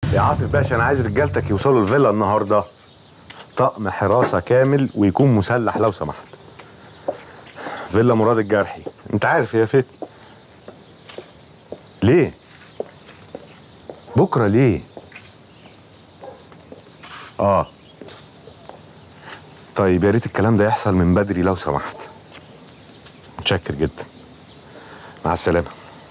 يا عاطف باشا انا عايز رجالتك يوصلوا الفيلا النهارده طقم حراسه كامل ويكون مسلح لو سمحت فيلا مراد الجرحي انت عارف هي فين ليه بكره ليه اه طيب يا ريت الكلام ده يحصل من بدري لو سمحت متشكر جدا مع السلامه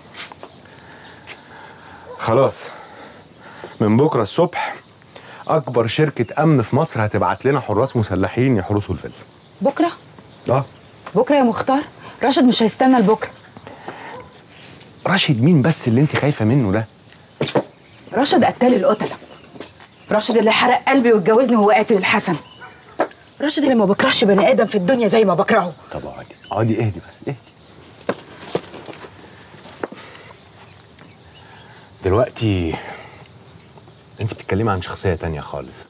خلاص من بكره الصبح اكبر شركه امن في مصر هتبعت لنا حراس مسلحين يحرسوا الفيلا بكره اه بكره يا مختار راشد مش هيستنى لبكره راشد مين بس اللي انت خايفه منه ده راشد قتال القتله راشد اللي حرق قلبي واتجوزني وهو قاتل الحسن راشد اللي ما بكرهش بني ادم في الدنيا زي ما بكرهه طب اقعدي اقعدي اهدي بس اهدي دلوقتي انت بتتكلمي عن شخصية تانية خالص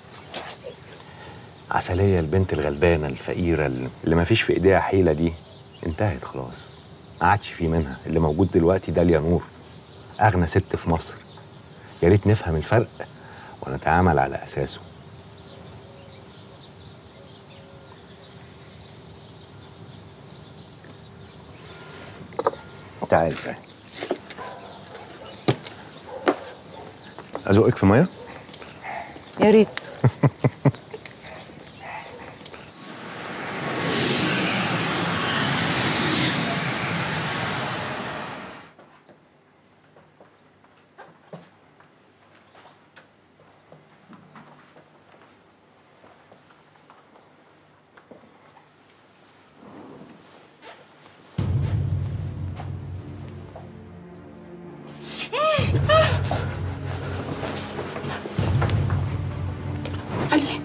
عسلية البنت الغلبانة الفقيرة اللي ما فيش في ايديها حيلة دي انتهت خلاص ما عادش في منها اللي موجود دلوقتي داليا نور اغنى ست في مصر يا ريت نفهم الفرق ونتعامل على اساسه تعال تعال ازقك في ميه يا ريت علي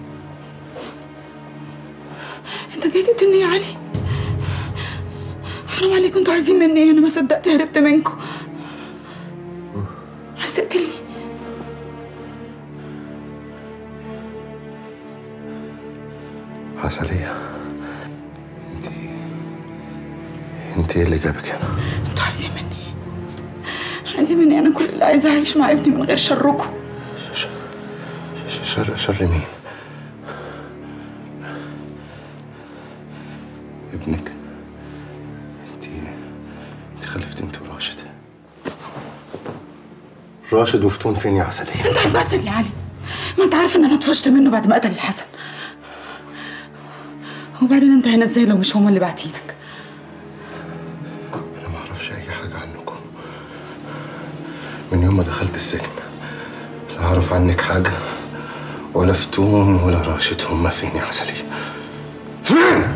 انت جاي تقتلني يا علي حرام عليكم انتوا عايزين مني ايه انا ما صدقت هربت منكم عايز تقتلني عسلية انت انت ايه اللي جابك هنا؟ انتوا عايزين مني ايه عايزين مني انا كل اللي عايزه اعيش مع ابني من غير شركم ش- شر شر مين؟ ابنك انت انت خلفت انت وراشد راشد وفتون فين يا عسلية؟ انت هتمثل يا علي ما انت عارف ان انا اتفشت منه بعد ما قتل الحسن وبعدين انت هنا ازاي لو مش هما اللي باعتينك انا ما اعرفش اي حاجة عنكم من يوم ما دخلت السجن لا اعرف عنك حاجة ولا فتون ولا راشد هما فين يا عسلية؟ فين؟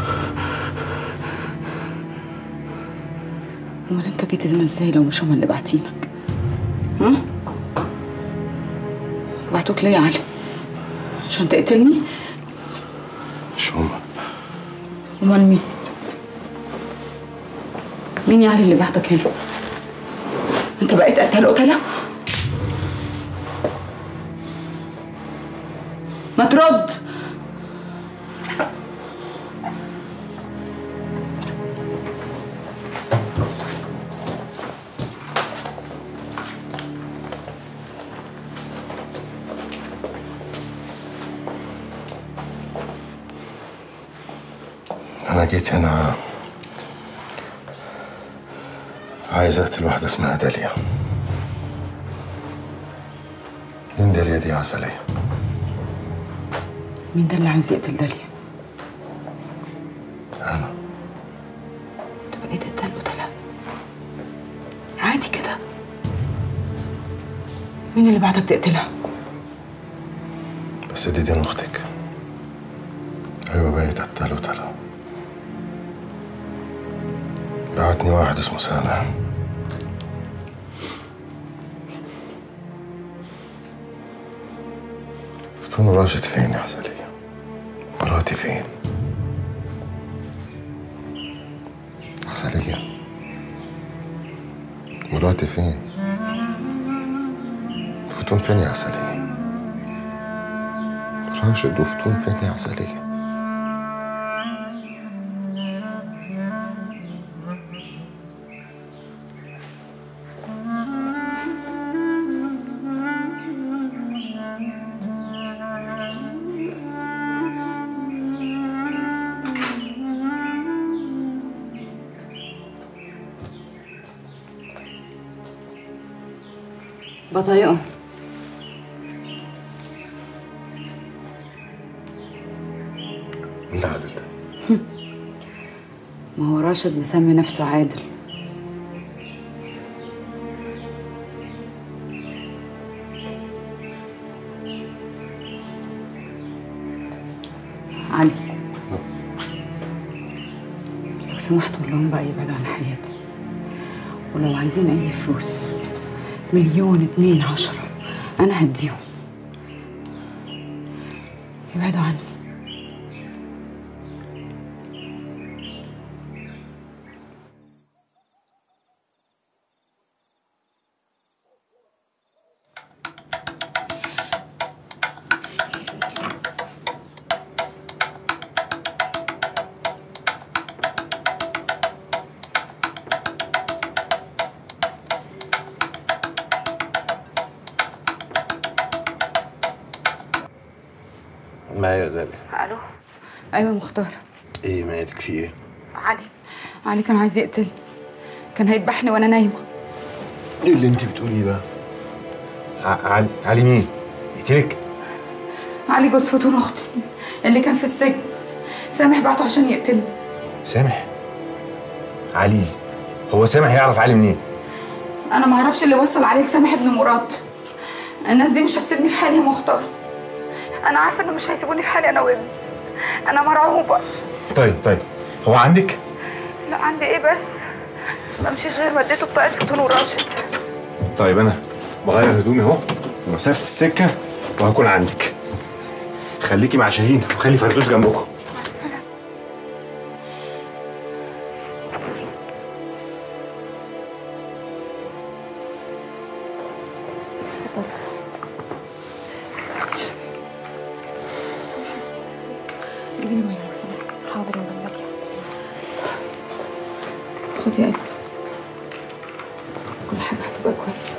امال انت جيت هنا ازاي لو مش هما اللي باعتينك ها بعتوك ليه يا علي عشان تقتلني مش هما امال مين مين يا علي اللي بعتك هنا انت بقيت قتال قتله ما ترد أنا جيت هنا عايز أقتل واحدة اسمها داليا مين داليا دي يا عسلية؟ مين ده اللي عايز يقتل داليا أنا انت بقيت قتال قتله عادي كده مين اللي بعتك تقتلها بس دي دي أختك أيوة بقيت قتال وتلا بعتني واحد اسمه سامع فتون راشد فين يا عسلية؟ مراتي فين؟ عسلية مراتي فين؟ فتون فين يا عسلية؟ راشد وفتون فين يا عسلية؟ بطايقهم مين عادل ده؟ ما هو راشد مسمي نفسه عادل علي لو سمحت قول لهم بقى يبعدوا عن حياتي ولو عايزين اي فلوس مليون اتنين عشرة انا هديهم يبعدوا عني معايا غالي الو ايوه مختار ايه مالك في ايه؟ علي علي كان عايز يقتلني كان هيذبحني وانا نايمه ايه اللي انت بتقوليه ده؟ ع- علي علي مين؟ يقتلك؟ علي جوز فتون اختي اللي كان في السجن سامح بعته عشان يقتلني سامح علي هو سامح يعرف علي منين؟ انا ما اعرفش اللي وصل عليه لسامح ابن مراد الناس دي مش هتسيبني في حالي يا مختار انا عارفه انه مش هيسيبوني في حالي انا وابني انا مرعوبه طيب طيب هو عندك؟ لا عندي ايه بس ما مشيش غير ما اديته بطاقه فتون وراشد طيب انا بغير هدومي اهو ومسافه السكه وهكون عندك خليكي مع شاهين وخلي فردوس جنبكم جيبي لي ميه لو سمحتي حاضر يا مدام خدي يا قلبي كل حاجه هتبقى كويسه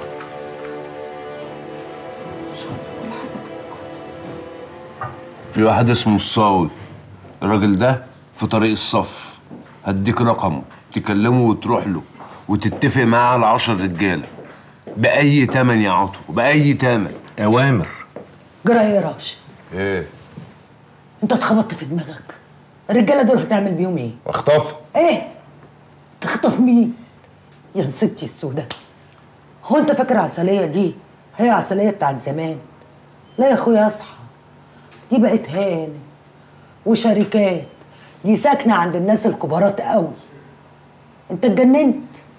ان شاء الله كل حاجه هتبقى كويسه في واحد اسمه الصاوي الراجل ده في طريق الصف هديك رقمه تكلمه وتروح له وتتفق معاه على عشر رجاله بأي تمن يا عطو بأي تمن اوامر جرى ايه يا راشد؟ ايه انت اتخبطت في دماغك الرجاله دول هتعمل بيهم ايه؟ واخطف ايه؟ تخطف مين؟ يا نصيبتي السودة هو انت فاكر عسلية دي هي عسلية بتاعت زمان لا يا اخويا اصحى دي بقت هانم وشركات دي ساكنة عند الناس الكبارات قوي انت اتجننت